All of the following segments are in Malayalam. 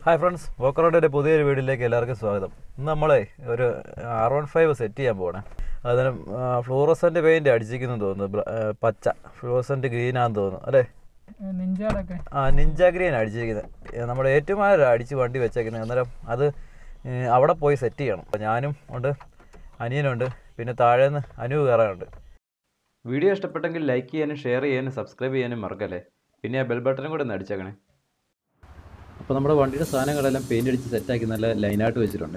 ഹായ് ഫ്രണ്ട്സ് വോക്കറോഡിൻ്റെ പുതിയൊരു വീഡിയോയിലേക്ക് എല്ലാവർക്കും സ്വാഗതം ഇന്ന് നമ്മളെ ഒരു ആർ വൺ ഫൈവ് സെറ്റ് ചെയ്യാൻ പോകണേ അതിന് ഫ്ലൂറസൻ്റ് പെയിൻറ്റ് അടിച്ചിരിക്കുന്നു തോന്നുന്നു ബ്ര- ആ, പച്ച ഫ്ലൂറസൻ്റ് ഗ്രീനാന്ന് തോന്നുന്നു അല്ലേ നിഞ്ചാടൊക്കെ ആ നിഞ്ച ഗ്രീൻ അടിച്ചിരിക്കുന്നത് നമ്മുടെ ഏറ്റുമാരാണ് അടിച്ച് വണ്ടി വെച്ചേക്കുന്നത് അന്നേരം അത് ഏ, അവിടെ പോയി സെറ്റ് ചെയ്യണം അപ്പോൾ ഞാനും ഉണ്ട് അനിയനുണ്ട് പിന്നെ താഴേന്ന് അനു കയറാനുണ്ട് വീഡിയോ ഇഷ്ടപ്പെട്ടെങ്കിൽ ലൈക്ക് ചെയ്യാനും ഷെയർ ചെയ്യാനും സബ്സ്ക്രൈബ് ചെയ്യാനും മറക്കല്ലേ പിന്നെ ആ ബെൽ ബട്ടണും കൂടെ ഒന്ന് അടിച്ചേക്കണേ അപ്പോൾ നമ്മുടെ വണ്ടിയുടെ സാധനങ്ങളെല്ലാം പെയിൻ്റ് അടിച്ച് സെറ്റാക്കി നല്ല ലൈനായിട്ട് വെച്ചിട്ടുണ്ട്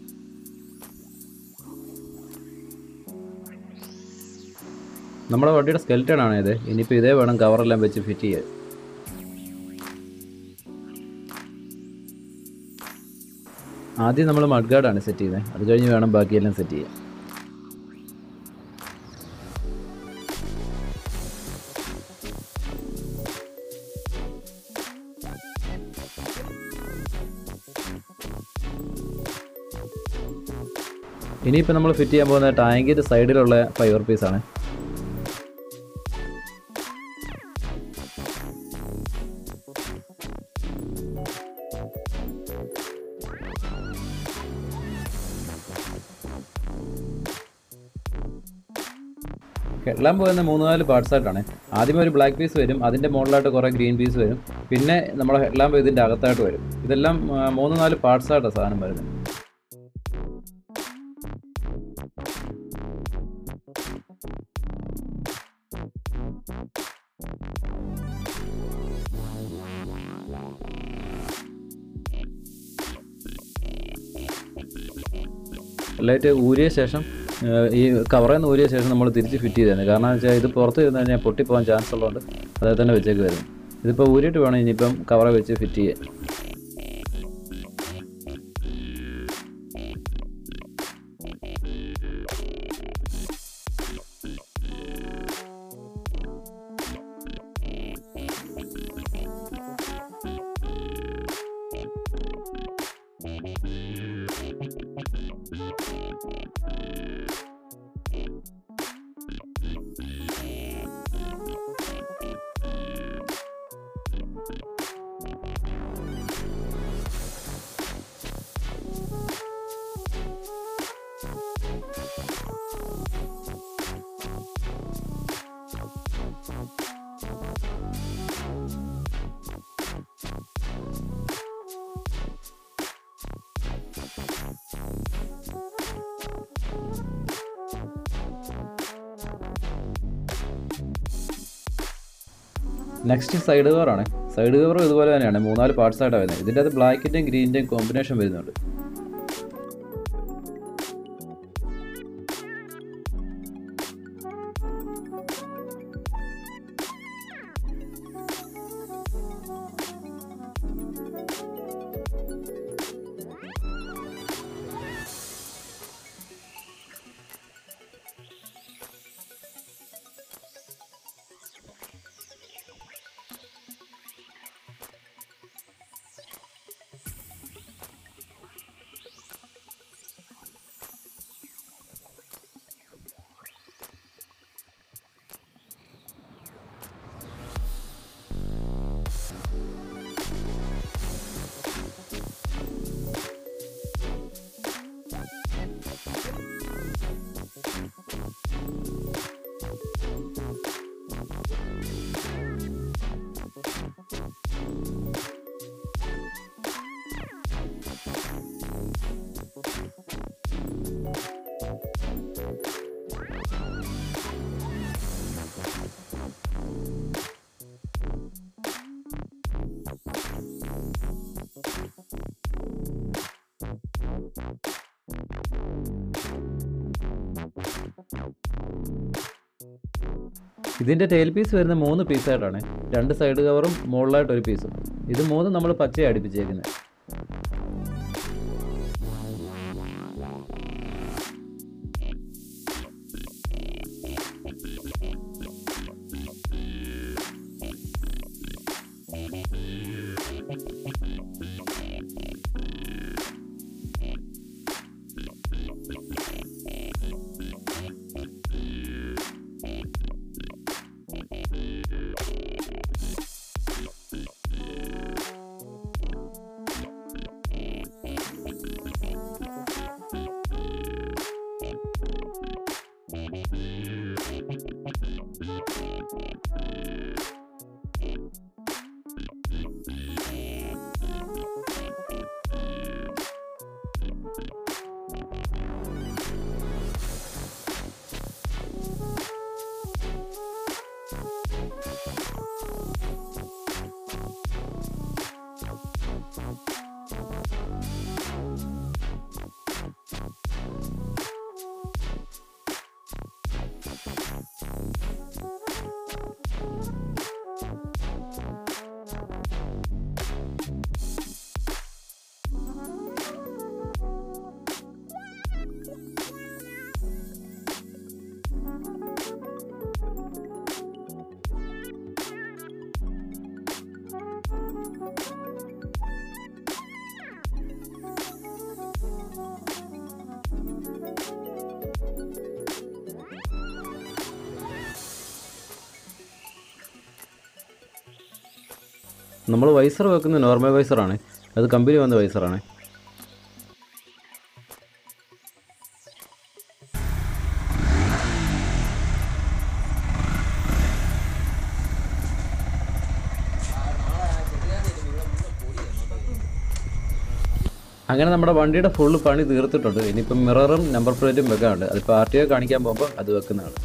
നമ്മുടെ വണ്ടിയുടെ സ്കെൽറ്റൺ ആണ് ഇത് ഇനിയിപ്പോൾ ഇതേ വേണം കവറെല്ലാം വെച്ച് ഫിറ്റ് ചെയ്യാൻ ആദ്യം നമ്മൾ മഡ്ഗാർഡാണ് സെറ്റ് ചെയ്യുന്നത് അത് കഴിഞ്ഞ് വേണം ബാക്കിയെല്ലാം സെറ്റ് ചെയ്യാൻ ഇനിയിപ്പോൾ നമ്മൾ ഫിറ്റ് ചെയ്യാൻ പോകുന്ന ടാങ്കിൻ്റെ സൈഡിലുള്ള ഫൈബർ പീസാണ് കെട്ടാൻ പോകുന്ന മൂന്ന് നാല് പാർട്സ് ആയിട്ടാണ് ആദ്യം ഒരു ബ്ലാക്ക് പീസ് വരും അതിൻ്റെ മുകളിലായിട്ട് കുറേ ഗ്രീൻ പീസ് വരും പിന്നെ നമ്മുടെ ഹെഡ്ലാമ്പ് ഇതിൻ്റെ അകത്തായിട്ട് വരും ഇതെല്ലാം ആ, മൂന്ന് നാല് പാർട്സ് ആയിട്ടാണ് സാധനം വരുന്നത് ലൈറ്റ് ഊരിയ ശേഷം ആ, ഈ കവറിൽ നിന്ന് ഊരിയ ശേഷം നമ്മൾ തിരിച്ച് ഫിറ്റ് ചെയ്തതാണ് കാരണം എന്ന് വെച്ചാൽ ഇത് പുറത്ത് ഇരുന്ന് കഴിഞ്ഞാൽ പൊട്ടിപ്പോകാൻ ചാൻസ് ഉള്ളതുകൊണ്ട് അതേ തന്നെ വെച്ചേക്ക് വരും ഇതിപ്പോൾ ഊരിയിട്ട് വേണം ഇനിയിപ്പം കവറെ വെച്ച് ഫിറ്റ് ചെയ്യാൻ നെക്സ്റ്റ് സൈഡ് കവറാണ് സൈഡ് കവറും ഇതുപോലെ തന്നെയാണ് മൂന്നാല് പാർട്സ് ആയിട്ടാണ് വരുന്നത് ഇതിൻ്റെ അത് ബ്ലാക്കിൻ്റെയും ഗ്രീനിൻ്റെയും കോമ്പിനേഷൻ വരുന്നുണ്ട് ഇതിൻ്റെ ടെയിൽ പീസ് വരുന്ന മൂന്ന് പീസായിട്ടാണ് രണ്ട് സൈഡ് കവറും മുകളിലായിട്ട് ഒരു പീസും ഇത് മൂന്നും നമ്മൾ പച്ച അടുപ്പിച്ചേക്കുന്നത് നമ്മൾ വൈസർ വെക്കുന്നത് നോർമൽ വൈസറാണ് അത് കമ്പനി വന്ന വൈസറാണ് അങ്ങനെ നമ്മുടെ വണ്ടിയുടെ ഫുള്ള് പണി തീർത്തിട്ടുണ്ട് ഇനിയിപ്പം മിററും നമ്പർ പ്ലേറ്റും വെക്കാനുണ്ട് അതിപ്പോൾ ആർ ടി ഒ കാണിക്കാൻ പോകുമ്പോൾ അത് വെക്കുന്നതാണ്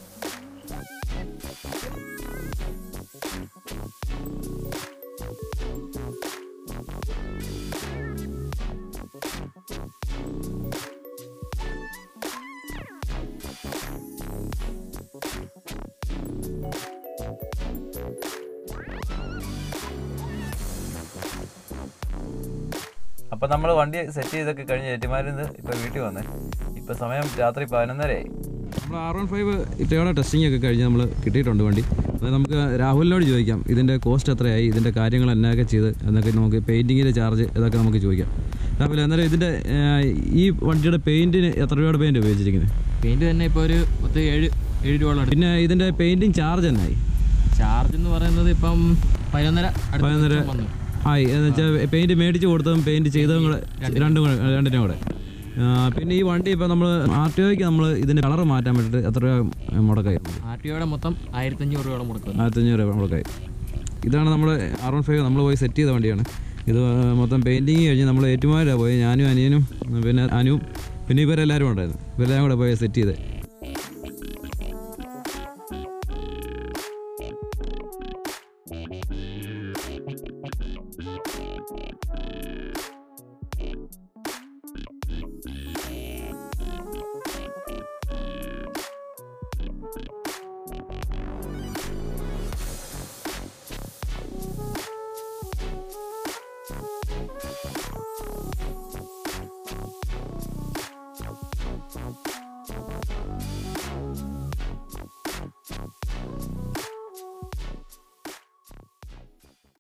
അപ്പം നമ്മൾ വണ്ടി സെറ്റ് ചെയ്തൊക്കെ കഴിഞ്ഞ് ഏറ്റുമാരിന്ന് ഇപ്പോൾ വീട്ടിൽ വന്നേ ഇപ്പോൾ സമയം രാത്രി പതിനൊന്നരയായി നമ്മൾ ആർ വൺ ഫൈവ് ഇറ്റയുടെ ടെസ്റ്റിംഗ് ഒക്കെ കഴിഞ്ഞ് നമ്മൾ കിട്ടിയിട്ടുണ്ട് വണ്ടി അത് നമുക്ക് രാഹുലിനോട് ചോദിക്കാം ഇതിൻ്റെ കോസ്റ്റ് എത്രയായി ഇതിൻ്റെ കാര്യങ്ങൾ എന്നൊക്കെ ചെയ്ത് എന്നൊക്കെ നമുക്ക് പെയിൻറ്റിങ്ങിൻ്റെ ചാർജ് ഇതൊക്കെ നമുക്ക് ചോദിക്കാം രാഹുൽ അന്നേരം ഇതിൻ്റെ ഏഹ്, ഈ വണ്ടിയുടെ പെയിൻറ്റിന് എത്ര രൂപയുടെ പെയിൻറ്റ് ഉപയോഗിച്ചിരിക്കുന്നത് പെയിന്റ് തന്നെ ഇപ്പോൾ ഒരു പത്ത് ഏഴ് ഏഴ് രൂപയോളം പിന്നെ ഇതിൻ്റെ പെയിൻറ്റിങ് ചാർജ് എന്നായി ചാർജ് എന്ന് പറയുന്നത് ഇപ്പം പതിനൊന്നര അടുത്ത പതിനൊന്നര ദിവസം വന്നു ആയി എന്ന് വെച്ചാൽ പെയിൻറ്റ് മേടിച്ച് കൊടുത്തതും പെയിൻറ്റ് ചെയ്തതും കൂടെ രണ്ടും കൂടെ രണ്ടിനും കൂടെ ആ, പിന്നെ ഈ വണ്ടി ഇപ്പോൾ നമ്മൾ ആർ ടി ഒക്ക് നമ്മൾ ഇതിൻ്റെ കളർ മാറ്റാൻ വേണ്ടിയിട്ട് എത്ര രൂപ മുടക്കായി ആർ ടി ഒയുടെ മൊത്തം ആയിരത്തഞ്ഞൂറ് രൂപയോളം കൊടുക്കുന്നത് ആയിരത്തഞ്ഞൂറ് രൂപ മുടക്കായി ഇതാണ് നമ്മൾ ആർ വൺ ഫൈവ് നമ്മൾ പോയി സെറ്റ് ചെയ്ത വണ്ടിയാണ് ഇത് മൊത്തം പെയിൻറ്റിങ് കഴിഞ്ഞ് നമ്മൾ ഏറ്റുമാരാണ് പോയി ഞാനും അനിയനും പിന്നെ അനുവും പിന്നെ ഇവരെല്ലാവരും ഉണ്ടായിരുന്നു ഇവരെല്ലാം കൂടെ പോയി സെറ്റ് ചെയ്ത്